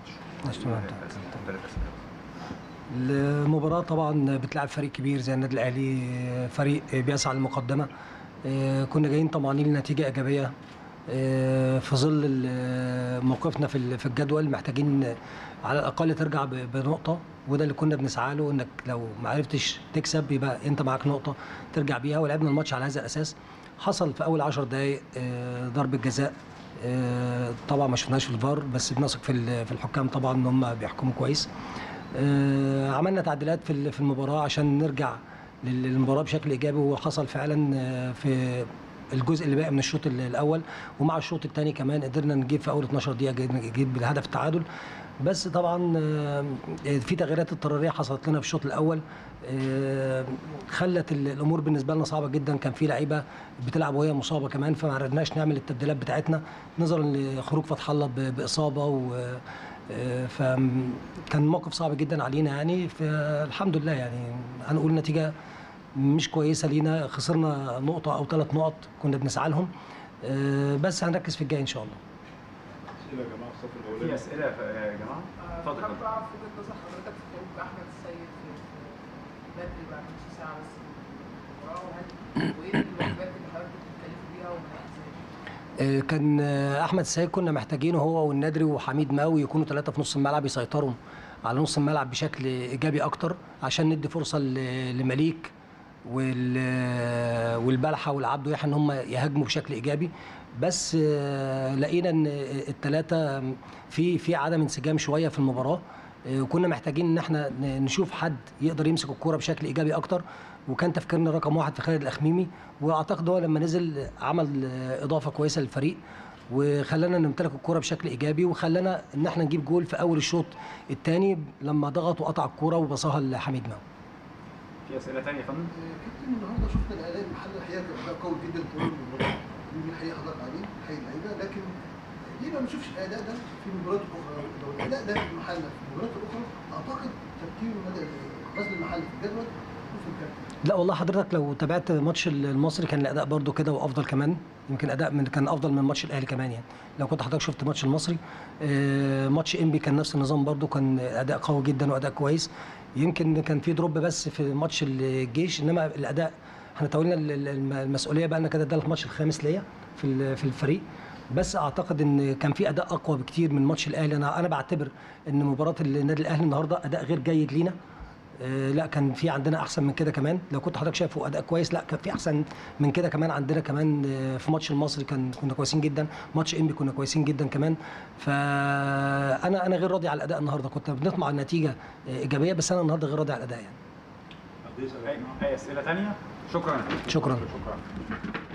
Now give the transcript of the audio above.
الماتش تمام. مدرب أسئلة. المباراة طبعا بتلعب فريق كبير زي النادي الأهلي فريق بيسعى للمقدمة آه، كنا جايين طمعانين لنتيجة إيجابية آه، في ظل ال- موقفنا في ال- في الجدول محتاجين على الأقل ترجع ب- بنقطة وده اللي كنا بنسعى له إنك لو ما عرفتش تكسب يبقى أنت معاك نقطة ترجع بيها ولعبنا الماتش على هذا الأساس حصل في أول 10 دقايق آه، ضربة جزاء آه، طبعا ما شفناش في الفار بس بنثق في ال- في الحكام طبعا ان هم بيحكموا كويس آه، عملنا تعديلات في ال- في المباراه عشان نرجع لل- للمباراه بشكل ايجابي وحصل فعلا آه، في الجزء اللي باقي من الشوط ال- الاول ومع الشوط الثاني كمان قدرنا نجيب في اول 12 دقيقه جيب- نجيب الهدف التعادل بس طبعا آه، في تغييرات اضطراريه حصلت لنا في الشوط الاول آه، خلت ال- الامور بالنسبه لنا صعبه جدا كان في لعيبه بتلعب وهي مصابه كمان فما عرفناش نعمل التبديلات بتاعتنا نظرا لخروج فتح الله ب- باصابه و آه، فكان موقف صعب جدا علينا يعني فالحمد لله يعني هنقول نتيجه مش كويسه لينا خسرنا نقطه او ثلاث نقط كنا بنسعى لهم آه، بس هنركز في الجاي ان شاء الله اسئله يا جماعه الصف في الاولاني أسئلة يا جماعة؟ اتفضل حابب اعرف وجهه نظر حضرتك في خروج احمد السيد في في بدري بعد نص ساعه بس من المباراه وهل وايه الواجبات اللي حضرتك بتتكلفوا بيها ومناها ازاي؟ آه، كان آه، احمد السيد كنا محتاجينه هو والنادري وحميد ماوي يكونوا ثلاثه في نص الملعب يسيطروا على نص الملعب بشكل ايجابي اكتر عشان ندي فرصه ل- لمليك وال- والبلحه والعبد يحيى ان هم يهاجموا بشكل ايجابي بس آه، لقينا ان الثلاثه في في عدم انسجام شويه في المباراه آه، وكنا محتاجين ان احنا ن- نشوف حد يقدر يمسك الكوره بشكل ايجابي اكتر وكان تفكيرنا رقم واحد في خالد الاخميمي واعتقد هو لما نزل عمل آه، اضافه كويسه للفريق وخلانا نمتلك الكوره بشكل ايجابي وخلانا ان احنا نجيب جول في اول الشوط الثاني لما ضغط وقطع الكوره وبصاها لحميد ماوي في أسئلة تانية يا فندم؟ كابتن النهارده شفنا الاداء المحلي الحقيقه كان اداء قوي جدا طول المباراه دي الحقيقه حضرتك عليه حقيقي اللعيبه لكن ليه ما بنشوفش الاداء ده في مباريات اخرى لو الاداء ده في المحله في المباريات الاخرى اعتقد ترتيب مدى غزل المحل في الجدول وفي الكابتن لا والله حضرتك لو تابعت ماتش المصري كان الاداء برده كده وافضل كمان يمكن اداء من كان افضل من ماتش الاهلي كمان يعني لو كنت حضرتك شفت ماتش المصري آه، ماتش انبي كان نفس النظام برده كان اداء قوي جدا واداء كويس يمكن كان في دروب بس في ماتش الجيش انما الاداء احنا تولينا ال- ال- الم- المسؤوليه بقى لنا كده ده الماتش الخامس ليا في ال- في الفريق بس اعتقد ان كان في اداء اقوى بكتير من ماتش الاهلي انا انا بعتبر ان مباراه النادي الاهلي النهارده اداء غير جيد لينا آه، لا كان في عندنا احسن من كده كمان لو كنت حضرتك شايفه اداء كويس لا كان في احسن من كده كمان عندنا كمان آه، في ماتش المصري كان كنا كويسين جدا ماتش انبي كنا كويسين جدا كمان فانا انا غير راضي على الاداء النهارده كنت بنطمع النتيجه آه، ايجابيه بس انا النهارده غير راضي على الاداء يعني حد يسال يا أي جماعه أي أسئلة تانية؟ شكرا شكرا شكرا